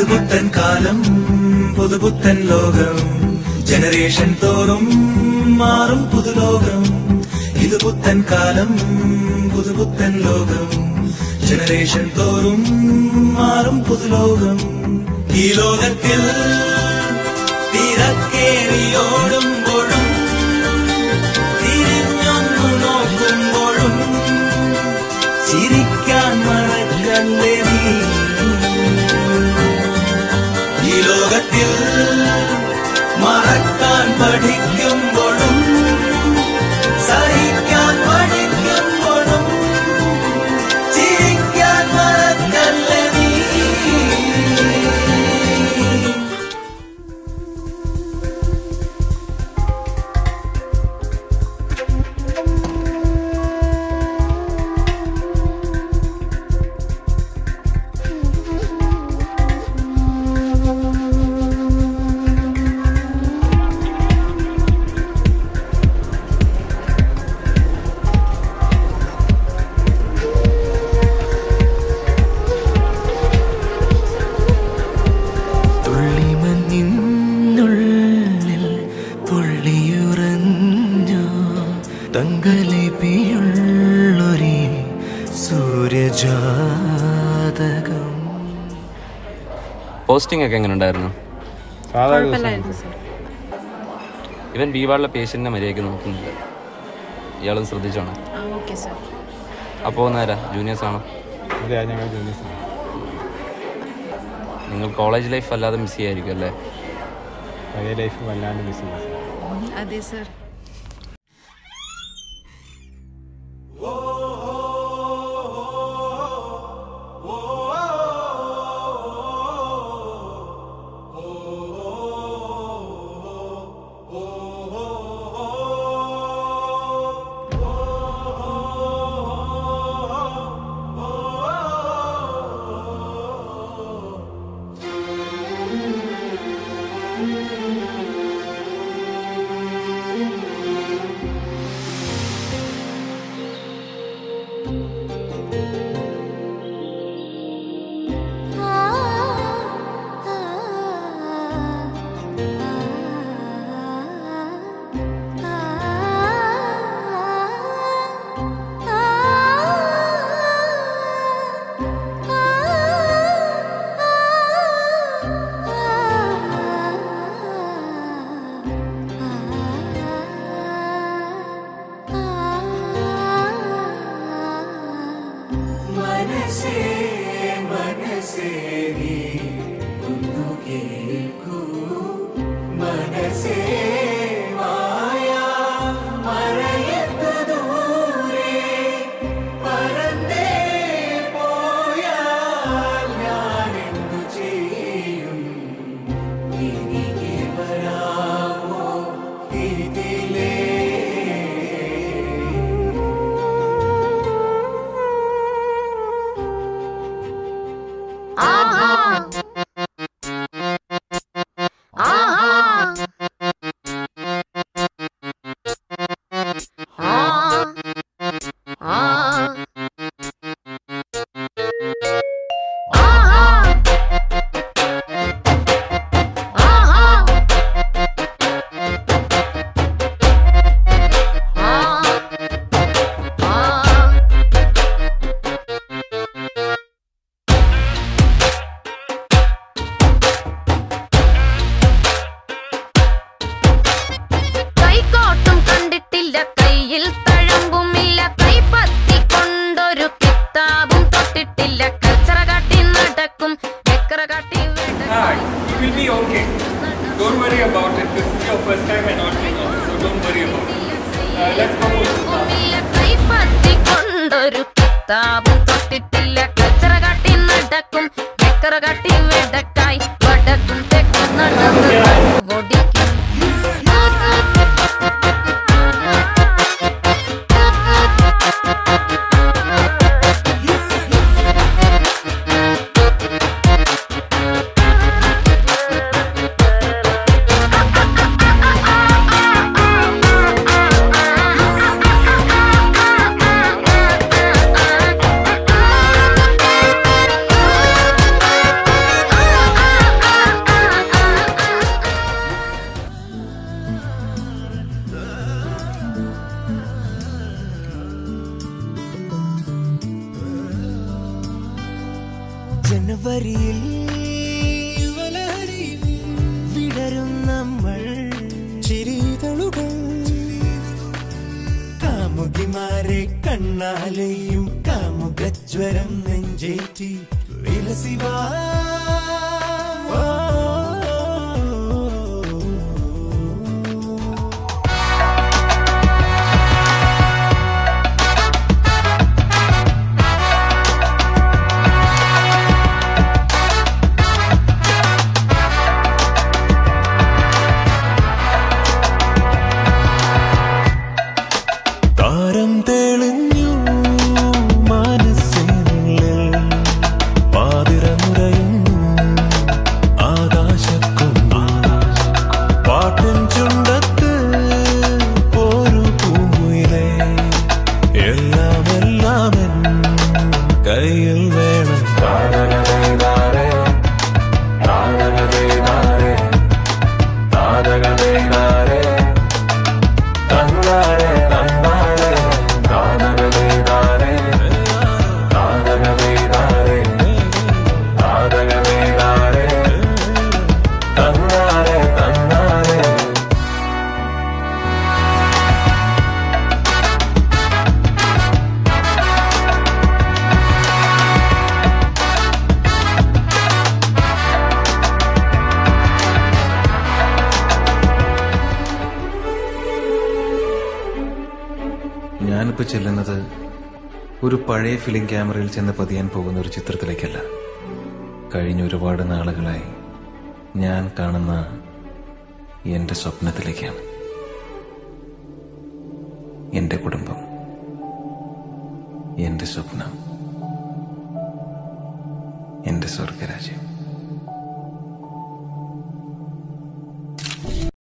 പുതുപുത്തൻ കാലം പുതുപുത്തൻ ലോകം ജനറേഷൻ തോറും മാറും പുതുലോകം ഇത് പുത്തൻ കാലം പുതുപുത്തൻ ലോകം ജനറേഷൻ തോറും മാറും പുതുലോകം ഈ ലോകത്തിൽ തിരക്കേറിയോടുമ്പോഴും തിരിഞ്ഞൊന്നു നോക്കുമ്പോഴും ചിരിക്കാൻ മറക്കല്ലേ നീ ഈ ലോകത്തിൽ മറക്കാൻ പഠിക്കുമ്പോഴും സഹിക്കാൻ പഠിക്കുമ്പോഴും ചിരിക്കാൻ മറക്കല്ലേ നീ തുള്ളിമഞ്ഞിനുള്ളിൽ പൊള്ളിയുറഞ്ഞു തങ്കലിപിയുള്ളൊരി സൂര്യജാതകം പോസ്റ്റിംഗ് ഒക്കെ എങ്ങനെ ഉണ്ടായിരുന്നു സാധാ കുഴപ്പമില്ലായിരുന്നു സർ ഇവൻ ബി വാർഡിലെ പേഷ്യന്റിനെ മര്യാദയ്ക്ക് നോക്കുന്നില്ല ഇയാളും ശ്രദ്ധിച്ചോണം ആ ഓക്കെ സർ അപ്പോൾ നേരാ ജൂനിയേഴ്സ് ആണോ അതെ ഞങ്ങൾ ജൂനിയേഴ്സ് നിങ്ങൾ കോളേജ് ലൈഫ് അല്ലാതെ മിസ് ചെയ്യായിരിക്കും അല്ലേ പഴയ ലൈഫ് വല്ലാണ്ട് മിസ് ചെയ്യും അതെ സർ മനസ്സേ മനസ്സേ നീ ഒന്നു കേൾക്കൂ മനസ്സേ മായ മറയത്ത് ദൂരെ പറന്നേ പോയാൽ ഞാൻ എന്തു ചെയ്യും തിരികെ വരാമോ ഇതിലേ കൈക്കോട്ടും കണ്ടിട്ടില്ല കയ്യിൽ തഴമ്പുമില്ല കൈപ്പത്തി കൊണ്ടൊരു കിതാബും തൊട്ടിട്ടില്ല കച്ചറ കാട്ടി നടക്കും എക്കറ കാട്ടി Hi, you will be okay. Don't worry about it. This is your first time and not being honest, so don't worry about it. Uh, let's go for the class. കൈപ്പത്തി കൊണ്ടൊരു കിതാബും തൊട്ടിട്ടില്ല കച്ചറ കാട്ടി നടക്കും എക്കറ കാട്ടി വെടക്കായി വടക്കും തെക്കും നടന്ന് ഓടിക്കും വരിയിൽ യുവലഹരിയിൽ വിടരും നമ്മൾ ചിരിതളുകൾ കാമുകിമാരെ കണ്ണാലെയും കാമുകജ്വരം നെഞ്ചേറ്റി വിലസിവാ താരം തെളിഞ്ഞു മനസ്സിനുള്ളിൽ പാതിരമുറയുന്നു ആകാശക്കൊമ്പിൽ പാട്ടിൻ ചുണ്ടത്ത് ഒരു പൂങ്കുയിലേ എല്ലാം എല്ലാം എൻ കയ്യിൽ വേണം താരകതൈതാരേ താരകതൈതാരേ താരകതൈതാരേ തന്നാരേ തന്നാരേ താരകതൈതാരേ താരകതൈതാരേ താരകതൈതാരേ തന്നാരേ തന്നാരേ ഞാനിപ്പോ ചെല്ലുന്നത് ഒരു പഴയ ഫിലിം ക്യാമറയിൽ ചെന്ന് പതിയാൻ പോകുന്ന ഒരു ചിത്രത്തിലേക്കല്ല കഴിഞ്ഞ ഒരുപാട് നാളുകളായി ഞാൻ കാണുന്ന എന്റെ സ്വപ്നത്തിലേക്കാണ് എന്റെ കുടുംബം എന്റെ സ്വപ്നം എന്റെ സ്വർഗരാജ്യം